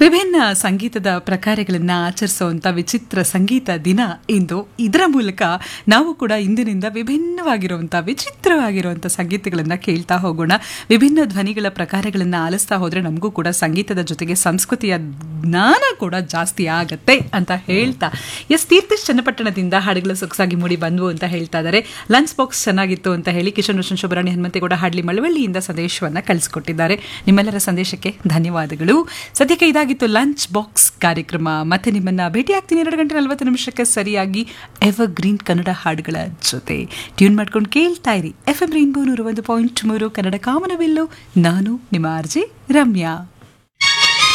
ವಿಭಿನ್ನ ಸಂಗೀತದ ಪ್ರಕಾರಗಳನ್ನು ಆಚರಿಸುವಂಥ ವಿಚಿತ್ರ ಸಂಗೀತ ದಿನ ಇಂದು ಇದರ ಮೂಲಕ ನಾವು ಕೂಡ ಇಂದಿನಿಂದ ವಿಭಿನ್ನವಾಗಿರುವಂಥ ವಿಚಿತ್ರವಾಗಿರುವಂಥ ಸಂಗೀತಗಳನ್ನು ಕೇಳ್ತಾ ಹೋಗೋಣ ವಿಭಿನ್ನ ಧ್ವನಿಗಳ ಪ್ರಕಾರಗಳನ್ನು ಆಲಿಸ್ತಾ ಹೋದರೆ ನಮಗೂ ಕೂಡ ಸಂಗೀತದ ಜೊತೆಗೆ ಸಂಸ್ಕೃತಿಯ ಜ್ಞಾನ ಕೂಡ ಜಾಸ್ತಿ ಆಗತ್ತೆ ಅಂತ ಹೇಳ್ತಾ ಎಸ್ ತೀರ್ಥೇಶ್ ಚನ್ನಪಟ್ಟಣದಿಂದ ಹಾಡುಗಳು ಸೊಗಸಾಗಿ ಮೂಡಿ ಬಂದ್ವು ಅಂತ ಹೇಳ್ತಾ ಇದ್ದಾರೆ ಲಂಚ್ ಬಾಕ್ಸ್ ಚೆನ್ನಾಗಿತ್ತು ಅಂತ ಹೇಳಿ ಕಿಶನ್ ರೋಷನ್ ಶುಭರಾಣಿ ಹನುಮಂತೇಗೌಡ ಹಾಡ್ಲಿ ಮಳವಳ್ಳಿಯಿಂದ ಸಂದೇಶವನ್ನು ಕಳಿಸ್ಕೊಟ್ಟಿದ್ದಾರೆ ನಿಮ್ಮೆಲ್ಲರ ಸಂದೇಶಕ್ಕೆ ಧನ್ಯವಾದಗಳು ಸದ್ಯಕ್ಕೆ ಇದಾಗಿತ್ತು ಲಂಚ್ ಬಾಕ್ಸ್ ಕಾರ್ಯಕ್ರಮ ಮತ್ತೆ ನಿಮ್ಮನ್ನ ಭೇಟಿಯಾಗ್ತೀನಿ ಎರಡು ಗಂಟೆ ನಲವತ್ತು ನಿಮಿಷಕ್ಕೆ ಸರಿಯಾಗಿ ಎವರ್ ಗ್ರೀನ್ ಕನ್ನಡ ಹಾಡುಗಳ ಜೊತೆ ಟ್ಯೂನ್ ಮಾಡ್ಕೊಂಡು ಕೇಳ್ತಾ ಇರಿ ಎಫ್ ಎಂ ರೈನ್ಬೋ ನೂರು ಒಂದು ಪಾಯಿಂಟ್ ಮೂರು ಕನ್ನಡ ಕಾಮನವಿಲ್ಲು ನಾನು ನಿಮ್ಮ ಆರ್ಜಿ ರಮ್ಯಾ